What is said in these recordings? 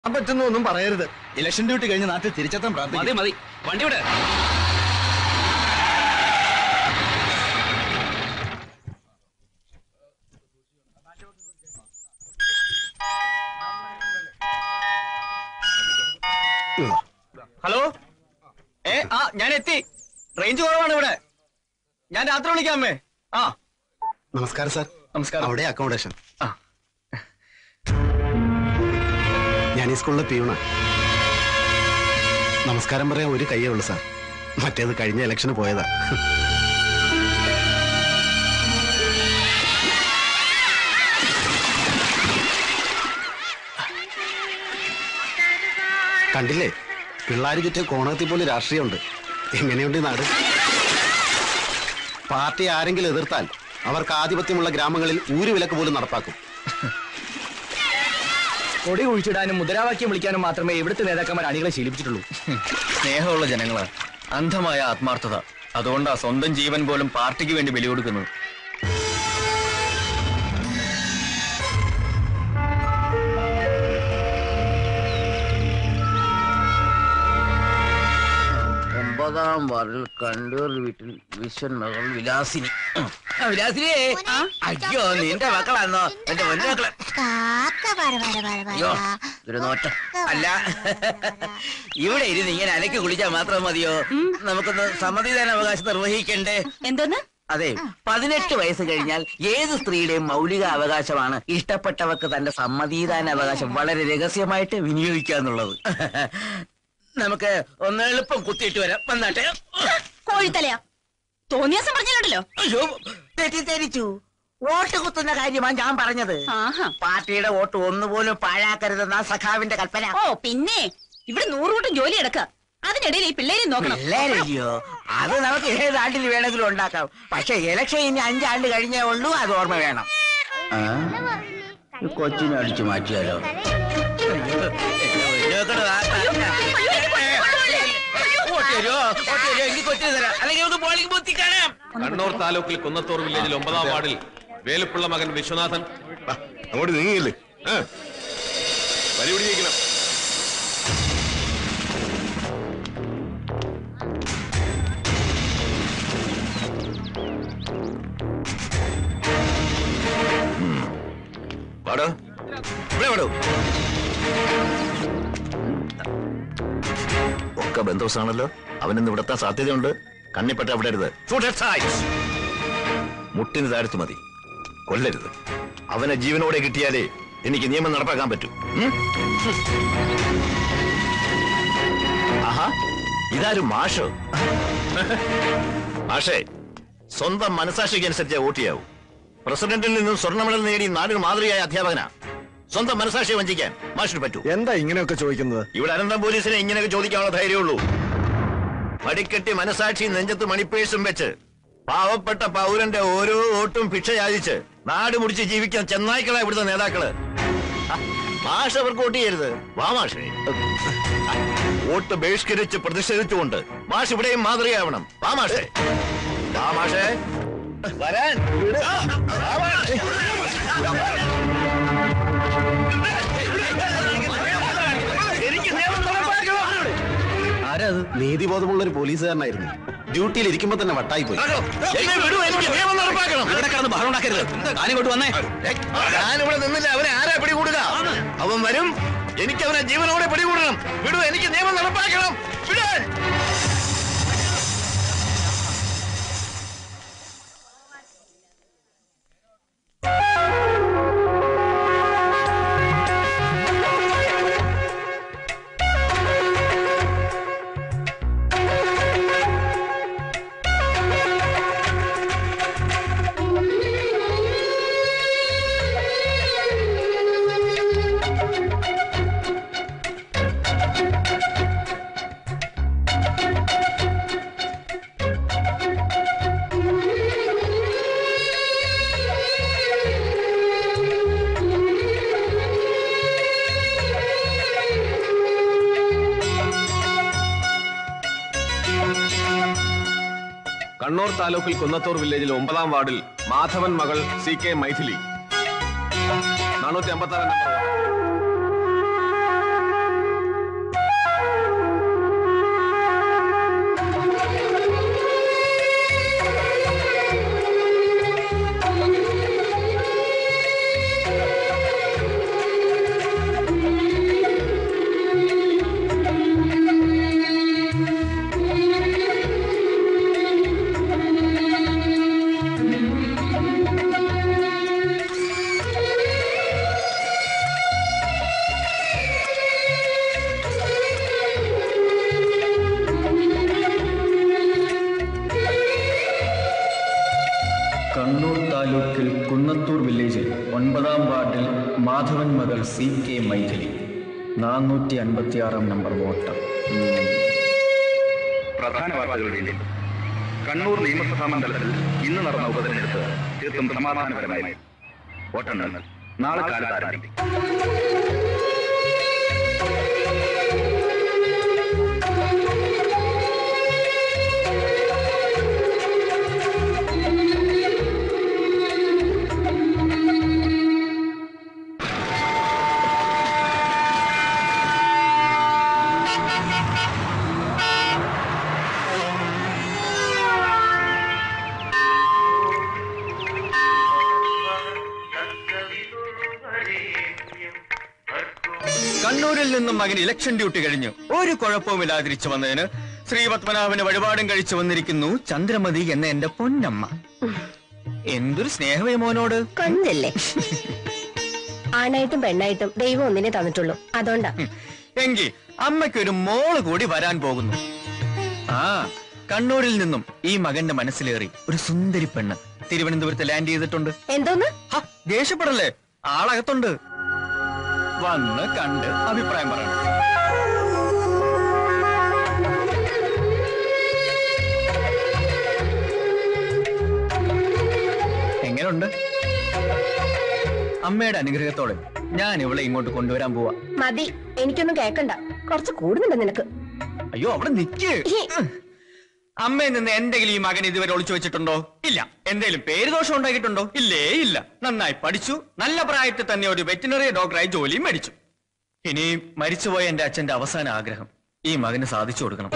പറ്റുന്ന ഒന്നും പറയരുത് ഇലക്ഷൻ ഡ്യൂട്ടി കഴിഞ്ഞ് നാട്ടിൽ തിരിച്ചെത്താൻ മതി പ്രാർത്ഥിക്കും മതി വണ്ടി വിട് ഹലോ ഏ ആ ഞാൻ എത്തി റേഞ്ച് കുറവാണ് ഇവിടെ ഞാൻ രാത്രി വിളിക്കാം അമ്മേ ആ നമസ്കാരം സാർ നമസ്കാരം അവിടെ അക്കോമഡേഷൻ ആ. ഞാൻ ഈ സ്കൂളിലെ പിയൂണ നമസ്കാരം പറയാൻ ഒരു കയ്യേ ഉള്ളു സാർ മറ്റേത് കഴിഞ്ഞ ഇലക്ഷന് പോയതാ കണ്ടില്ലേ പിള്ളേര് ചുറ്റും കോണകത്തിൽ പോലെ രാഷ്ട്രീയമുണ്ട് എങ്ങനെയുണ്ട് ഈ നാട് പാർട്ടി ആരെങ്കിലും എതിർത്താൽ അവർക്ക് ആധിപത്യമുള്ള ഗ്രാമങ്ങളിൽ ഊരുവിലക്ക് പോലും നടപ്പാക്കും കൊടി കുഴിച്ചിടാനും മുദ്രാവാക്യം വിളിക്കാനും മാത്രമേ ഇവിടുത്തെ നേതാക്കന്മാർ അണികളെ ശീലിപ്പിച്ചിട്ടുള്ളൂ സ്നേഹമുള്ള ജനങ്ങളാ അന്ധമായ ആത്മാർത്ഥത അതുകൊണ്ടാ സ്വന്തം ജീവൻ പോലും പാർട്ടിക്ക് വേണ്ടി ബലി കൊടുക്കുന്നത് ഒമ്പതാം വാർഡിൽ കണ്ടൂർ വീട്ടിൽ വിശ്വൻ മകൾ വിലാസിനി ആ, വിലാസിനിയേ അയ്യോ നിന്റെ മക്കളാന്നോ എന്റെ പൊന്നു മക്കളെ കാക്ക പറ പറ പറ അയ്യോ പറ ഒരു നോട്ടം അല്ല ഇവിടെ ഇരുന്ന് ഇങ്ങനെ അലക്കി കുളിച്ചാൽ മാത്രം മതിയോ നമുക്കൊന്ന് സമ്മതിദാന അവകാശം നിർവഹിക്കണ്ടേ എന്തോന്ന് അതെ പതിനെട്ട് വയസ്സ് കഴിഞ്ഞാൽ ഏത് സ്ത്രീയുടെയും മൗലിക അവകാശമാണ് ഇഷ്ടപ്പെട്ടവർക്ക് തന്റെ സമ്മതിദാന അവകാശം വളരെ രഹസ്യമായിട്ട് വിനിയോഗിക്കുക എന്നുള്ളത് നമുക്ക് ഒന്ന് എളുപ്പം കുത്തിയിട്ട് വരാം വന്നാട്ടെ കോഴിത്തലയാ തോന്നിയാസം പറഞ്ഞിട്ടുണ്ടല്ലോ അയ്യോ തെറ്റിദ്ധരിച്ചു വോട്ട് കുത്തുന്ന കാര്യമാണ് ഞാൻ പറഞ്ഞത് ആഹാ പാർട്ടിയുടെ വോട്ട് ഒന്നുപോലും പാഴാക്കരുതെന്ന സഖാവിന്റെ കൽപ്പന ഓ പിന്നെ ഇവിടെ നൂറുകൂട്ടം ജോലി എടുക്ക അതിനിടയിൽ ഈ പിള്ളേരെ നോക്കണം പിള്ളേരല്ലയോ അത് നമുക്ക് ഏത് ആണ്ടിൽ വേണമെങ്കിലും ഉണ്ടാക്കാം പക്ഷെ ഇലക്ഷൻ ഇനി അഞ്ചാണ്ട് കഴിഞ്ഞേ ഉള്ളൂ അത് ഓർമ്മ വേണം ആ? ഈ കൊച്ചിനെ അടിച്ചു മാറ്റിയാലോ കണ്ണൂർ താലൂക്കിൽ കുന്നത്തൂർ വില്ലേജിൽ ഒമ്പതാം വാർഡിൽ വേലുപ്പിള്ള മകൻ വിശ്വനാഥൻ ആ, അങ്ങോട്ട് നീങ്ങിയില്ലേ ആ. വരി പിടിക്കണം വാടോ ഇവിടെ വാടോ ഒക്കെ ബന്ധുസാണല്ലോ അവനിന്ന് ഇവിടെത്താൻ സാധ്യതയുണ്ട് കണ്ണിപ്പെട്ട അവിടെ അരുത് മുട്ടിന് താഴ്ത്തു മതി കൊല്ലരുത് അവനെ ജീവനോടെ കിട്ടിയാലേ എനിക്ക് നിയമം നടപ്പാക്കാൻ പറ്റൂ ഉം? ആഹാ ഇതാരും മാഷോ മാഷേ സ്വന്തം മനസാക്ഷിക്ക് അനുസരിച്ച് വോട്ട് ചെയ്യാവൂ പ്രസിഡന്റിൽ നിന്നും സ്വർണ്ണ മെഡൽ നേടി നാടിന് മാതൃകയായ അധ്യാപകനാ സ്വന്തം മനസാക്ഷിയെ വഞ്ചിക്കാൻ മാഷിന് പറ്റൂ എന്താ ഇങ്ങനെയൊക്കെ ചോദിക്കുന്നത് ഇവിടെ അനന്തം പോലീസിനെ ഇങ്ങനെയൊക്കെ ചോദിക്കാനുള്ള ധൈര്യമുള്ളൂ മടിക്കെട്ടി മനസാക്ഷി നെഞ്ചത്ത് മണിപ്പേഴ്സും വെച്ച് പാവപ്പെട്ട പൗരന്റെ ഓരോ വോട്ടും ഭിക്ഷ യാചിച്ച് നാട് മുടിച്ച് ജീവിക്കാൻ ചെന്നായ്ക്കളാ ഇവിടുത്തെ നേതാക്കള് ആ, മാഷ് അവർക്ക് വോട്ട് ചെയ്യരുത് വാ മാഷേ ആ, വോട്ട് ബഹിഷ്കരിച്ച് പ്രതിഷേധിച്ചുകൊണ്ട് മാഷ് ഇവിടെയും മാതൃകയാവണം വാ മാഷേ വാ മാഷേ വരാൻ ആ, വാ മാഷേ. എനിക്ക് നിയമം നടപ്പാക്കണം ആരാ അത് നീതിബോധമുള്ള ഒരു പോലീസുകാരനായിരുന്നു ഡ്യൂട്ടിയിൽ ഇരിക്കുമ്പോ തന്നെ വട്ടായി പോയി എന്നെ വിടൂ എനിക്ക് നിയമം നടപ്പാക്കണം ഇവിടെ കിടന്ന് ബഹളം ഉണ്ടാക്കരുത് താനിങ്ങോട്ട് വന്നേ ഞാനിവിടെ നിന്നില്ല അവനെ ആരാ പിടികൂടുക അവൻ വരും എനിക്ക് അവനെ ജീവനോടെ പിടികൂടണം വിടൂ എനിക്ക് നിയമം നടപ്പാക്കണം വിടാൻ കണ്ണൂർ താലൂക്കിൽ കുന്നത്തൂർ വില്ലേജിൽ ഒമ്പതാം വാർഡിൽ മാധവൻ മകൾ സി കെ മൈഥിലി നാനൂറ്റി അമ്പത്തി ആറ് നമ്പർ കുന്നത്തൂർ വില്ലേജിൽ ഒൻപതാം വാർഡിൽ മാധവൻ മകൾ സി കെ മൈഥിലി നാനൂറ്റി അൻപത്തിയാറാം നമ്പർ വോട്ട് പ്രധാന വാർത്തകളുടെ കണ്ണൂർ നിയമസഭാ മണ്ഡലത്തിൽ ഇന്ന് നടന്ന ഉപതെരഞ്ഞെടുപ്പ് തീർത്തും സമാധാനപരമായി വോട്ടെണ്ണൽ നാളെ കാലത്ത് ആരംഭിക്കും കണ്ണൂരിൽ നിന്നും മകൻ ഇലക്ഷൻ ഡ്യൂട്ടി കഴിഞ്ഞു ഒരു കുഴപ്പവുമില്ലാതെ തിരിച്ചു വന്നതിന് ശ്രീപത്മനാഭന് വഴിപാടും കഴിച്ചു വന്നിരിക്കുന്നു ചന്ദ്രമതി എന്ന എന്റെ പൊന്നമ്മ എന്തൊരു സ്നേഹമേ മോനോട് കൊഞ്ചല്ലേ ആണായിട്ടും പെണ്ണായിട്ടും ദൈവം ഒന്നിനെ തന്നിട്ടുള്ളൂ അതുകൊണ്ടാ ഹും. എങ്കി അമ്മയ്ക്ക് ഒരു മോള് കൂടി വരാൻ പോകുന്നു ആ കണ്ണൂരിൽ നിന്നും ഈ മകന്റെ മനസ്സിലേറി ഒരു സുന്ദരി പെണ്ണ് തിരുവനന്തപുരത്ത് ലാൻഡ് ചെയ്തിട്ടുണ്ട് എന്തോന്ന് ഹ, ദേഷ്യപ്പെടല്ലേ ആളകത്തുണ്ട് വന്ന് കണ്ട് അഭിപ്രായം പറയണം എങ്ങനുണ്ട് അമ്മയുടെ അനുഗ്രഹത്തോടെ ഞാൻ ഇവളെ ഇങ്ങോട്ട് കൊണ്ടുവരാൻ പോവാ മതി എനിക്കൊന്നും കേക്കണ്ട കുറച്ച് കൂടുന്നുണ്ട് നിനക്ക് അയ്യോ അവിടെ നിക്ക് അമ്മയിൽ നിന്ന് എന്തെങ്കിലും ഈ മകൻ ഇതുവരെ ഒളിച്ചു വെച്ചിട്ടുണ്ടോ ഇല്ല എന്തെങ്കിലും പേര് ദോഷം ഉണ്ടാക്കിയിട്ടുണ്ടോ ഇല്ലേ ഇല്ല നന്നായി പഠിച്ചു നല്ല പ്രായത്തിൽ തന്നെ ഒരു വെറ്റിനറി ഡോക്ടറായി ജോലിയും മേടിച്ചു ഇനി മരിച്ചുപോയ എന്റെ അച്ഛന്റെ അവസാന ആഗ്രഹം ഈ മകന് സാധിച്ചു കൊടുക്കണം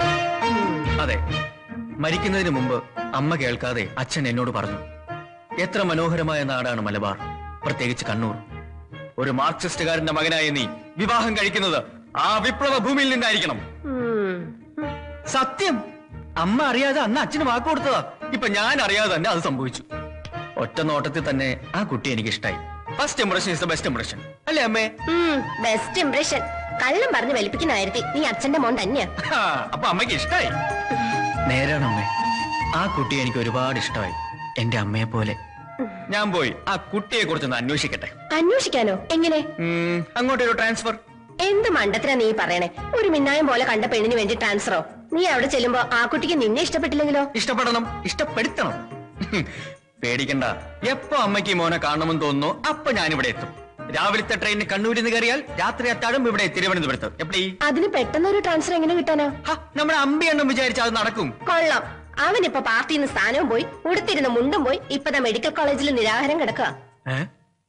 അതെ മരിക്കുന്നതിന് മുമ്പ് അമ്മ കേൾക്കാതെ അച്ഛൻ എന്നോട് പറഞ്ഞു എത്ര മനോഹരമായ നാടാണ് മലബാർ പ്രത്യേകിച്ച് കണ്ണൂർ ഒരു മാർക്സിസ്റ്റുകാരന്റെ മകനായ നീ വിവാഹം കഴിക്കുന്നത് ആ വിപ്ലവ ഭൂമിയിൽ നിന്നായിരിക്കണം ഉം. സത്യം അമ്മ അറിയാതെ അന്ന് അച്ഛന് വാക്ക് കൊടുത്തതാ ഇപ്പൊ ഞാൻ അറിയാതെ തന്നെ അത് സംഭവിച്ചു ഒറ്റ നോട്ടത്തിൽ തന്നെ ആ കുട്ടി എനിക്ക് ഇഷ്ടായി first impression is the best impression അല്ലേ അമ്മേ ഉം, ബെസ്റ്റ് ഇംപ്രഷൻ കള്ളം പറഞ്ഞ് വലിപ്പിക്കുന്ന കാര്യത്തിൽ നീ അച്ഛന്റെ മോൻ തന്നെയാ ഹാ, അപ്പൊ അമ്മയ്ക്ക് ഇഷ്ടായി നേരാണ് അമ്മേ ആ കുട്ടി എനിക്ക് ഒരുപാട് ഇഷ്ടമായി എന്റെ അമ്മയെ പോലെ ഞാൻ പോയി ആ കുട്ടിയെ കുറിച്ചൊന്ന് അന്വേഷിക്കട്ടെ അന്വേഷിക്കാനോ എങ്ങനെ ഉം, അങ്ങോട്ടൊരു ട്രാൻസ്ഫർ എന്ത് മണ്ടത്തിനാ നീ പറയണേ ഒരു മിന്നായം പോലെ കണ്ട പെണ്ണിന് വേണ്ടി ട്രാൻസ്ഫറോ നീ അവിടെ ചെല്ലുമ്പോ ആ കുട്ടിക്ക് നിന്നെ ഇഷ്ടപ്പെട്ടില്ലെങ്കിലോ ഇഷ്ടപ്പെടണം ഇഷ്ടപ്പെടുത്തണം ഹും, പേടിക്കണ്ട എപ്പോ അമ്മയ്ക്ക് ഈ മോനെ കാണണമെന്ന് തോന്നുന്നു അപ്പൊ ഞാൻ ഇവിടെ എത്തും രാവിലത്തെ ട്രെയിനിന് കണ്ണൂരിൽ നിന്ന് കയറിയാൽ രാത്രി അത്താഴും ഇവിടെ തിരുവനന്തപുരത്ത് എപ്പടി അതിന് പെട്ടെന്ന് ഒരു ട്രാൻസ്ഫർ എങ്ങനെ കിട്ടാനോ ഹ, നമ്മുടെ അമ്പി എണ്ണം വിചാരിച്ച അത് നടക്കും കൊള്ളാം അവനിപ്പോ പാർട്ടിയിൽ നിന്ന് സ്ഥാനവും പോയി ഉടുത്തിരുന്ന മുണ്ടും പോയി ഇപ്പതാ മെഡിക്കൽ കോളേജിൽ നിരാഹാരം കിടക്കുക ഏ?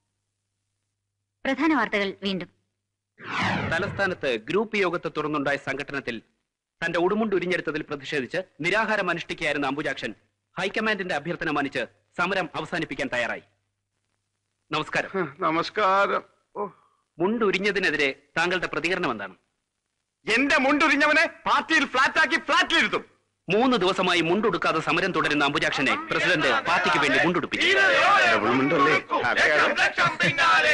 പ്രധാന വാർത്തകൾ വീണ്ടും തലസ്ഥാനത്ത് ഗ്രൂപ്പ് യോഗത്തെ തുടർന്നുണ്ടായ സംഘടനത്തിൽ തന്റെ ഉടുമുണ്ട് ഉരിഞ്ഞെടുത്തതിൽ പ്രതിഷേധിച്ച് നിരാഹാരം അനുഷ്ഠിക്കുകയായിരുന്ന അംബുജാക്ഷൻ ഹൈക്കമാൻഡിന്റെ അഭ്യർത്ഥന മാനിച്ച് സമരം അവസാനിപ്പിക്കാൻ തയ്യാറായി നമസ്കാരം നമസ്കാരം ഓ മുണ്ട് ഉരിഞ്ഞതിനെതിരെ താങ്കളുടെ പ്രതികരണം എന്താണ് എന്റെ മുണ്ടുരിഞ്ഞവനെ പാർട്ടിയിൽ ഫ്ലാറ്റാക്കി ഫ്ലാറ്റിലിരുത്തും മൂന്ന് ദിവസമായി മുണ്ടുടുക്കാതെ സമരം തുടരുന്ന അംബുജാക്ഷനെ പ്രസിഡന്റ് പാർട്ടിക്ക് വേണ്ടി മുണ്ടുടുപ്പിച്ചു ഡബിൾ മുണ്ടല്ലേ അതെ, അതെ.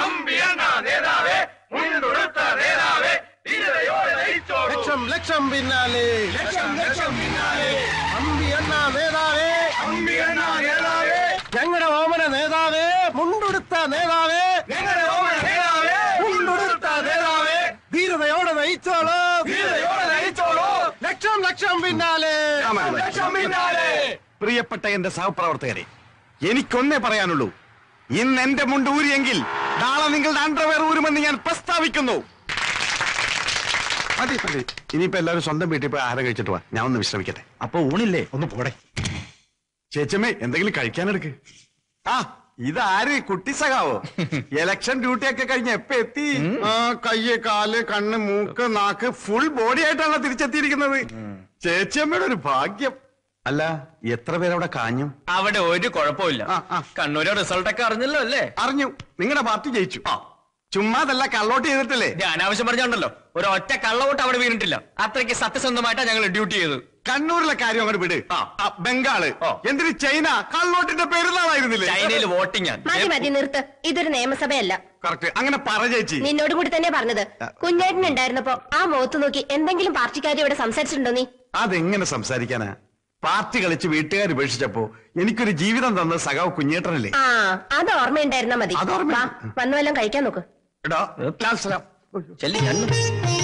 ലക്ഷം ലക്ഷം പിന്നാലെ ലക്ഷം ലക്ഷം പിന്നാലെ അമ്പി എണ്ണ നേതാവേ അമ്പി എണ്ണ നേതാവേ ഞങ്ങളുടെ ഓമന നേതാവേ മുണ്ടുടുത്ത നേതാവേ ഞങ്ങളുടെ ഓമന നേതാവേ മുണ്ടുടുത്ത നേതാവേ ധീരതയോടെ നയിച്ചോളൂ ധീരതയോടെ നയിച്ചോളൂ ലക്ഷം ലക്ഷം പിന്നാലെ ലക്ഷം പിന്നാലെ പ്രിയപ്പെട്ട എന്റെ സഹപ്രവർത്തകരെ എനിക്കൊന്നേ പറയാനുള്ളൂ ഇന്ന് എന്റെ മുണ്ട് ഊരിയെങ്കിൽ നാളെ നിങ്ങളുടെ അണ്ടർവെയർ ഊരുമെന്ന് ഞാൻ പ്രസ്താവിക്കുന്നു മതി മതി ഇനിയിപ്പോ എല്ലാവരും സ്വന്തം വീട്ടിൽ പോയി ആഹാരം കഴിച്ചിട്ട് വാ ഞാൻ ഒന്ന് വിശ്രമിക്കട്ടെ അപ്പൊ ഊണില്ലേ ഒന്ന് പോടെ ചേച്ചമ്മേ എന്തെങ്കിലും കഴിക്കാനെടുക്ക് ആ ഇതാര് കുട്ടി സഖാവോ ഇലക്ഷൻ ഡ്യൂട്ടി ഒക്കെ കഴിഞ്ഞ് എപ്പ എത്തി ആ കയ്യ് കാല് കണ്ണ് മൂക്ക് നാക്ക് ഫുൾ ബോഡി ആയിട്ടാണല്ലോ തിരിച്ചെത്തിയിരിക്കുന്നത് ചേച്ചിയമ്മയുടെ ഒരു ഭാഗ്യം അല്ല എത്ര പേരവിടെ കാഞ്ഞു അവിടെ ഒരു കുഴപ്പമില്ല ആ, ആ. കണ്ണൂരെ റിസൾട്ട് ഒക്കെ അറിഞ്ഞല്ലോ അല്ലേ അറിഞ്ഞു നിങ്ങളുടെ പാർട്ടി ജയിച്ചു ചുമ്മാതല്ല കള്ളോട്ട് ചെയ്തിട്ടില്ലേ ഇത് അനാവശ്യം പറഞ്ഞോണ്ടല്ലോ ഒരു ഒറ്റ കള്ളവോട്ട് അവിടെ വീണിട്ടില്ല അത്രയ്ക്ക് സത്യസന്ധമായിട്ടാണ് ഞങ്ങൾ ഡ്യൂട്ടി ചെയ്തത് കണ്ണൂരിലെ കാര്യം അങ്ങോട്ട് വിട് ആ. ആ, ബംഗാള് ഓ. എന്തിന് ചൈന കള്ളോട്ടിന്റെ പെരുന്നാളായിരുന്നില്ലേ ചൈനയിൽ വോട്ടിംഗ് മതി മതി നിർത്ത് ഇതൊരു നിയമസഭയല്ല കറക്റ്റ് അങ്ങനെ പറ ചേച്ചി നിന്നോട് കൂടി തന്നെ പറഞ്ഞത് കുഞ്ഞേട്ടൻ ഉണ്ടായിരുന്നപ്പോ ആ മുഖത്ത് നോക്കി എന്തെങ്കിലും പാർട്ടിക്കാരി ഇവിടെ സംസാരിച്ചിട്ടുണ്ടോ നീ അതെങ്ങനെ സംസാരിക്കാനാ പാർട്ടി കളിച്ച് വീട്ടുകാർ ഉപേക്ഷിച്ചപ്പോ എനിക്കൊരു ജീവിതം തന്ന സഖാവ് കുഞ്ഞേട്ടനല്ലേ ആ അത് ഓർമ്മയുണ്ടായിരുന്നാ മതി അത് ഓർമ്മ- വാ വന്നു വല്ലതും കഴിക്കാൻ നോക്ക് എടാ ലാൽസലാം. ചെല്ലി ചെല്ലു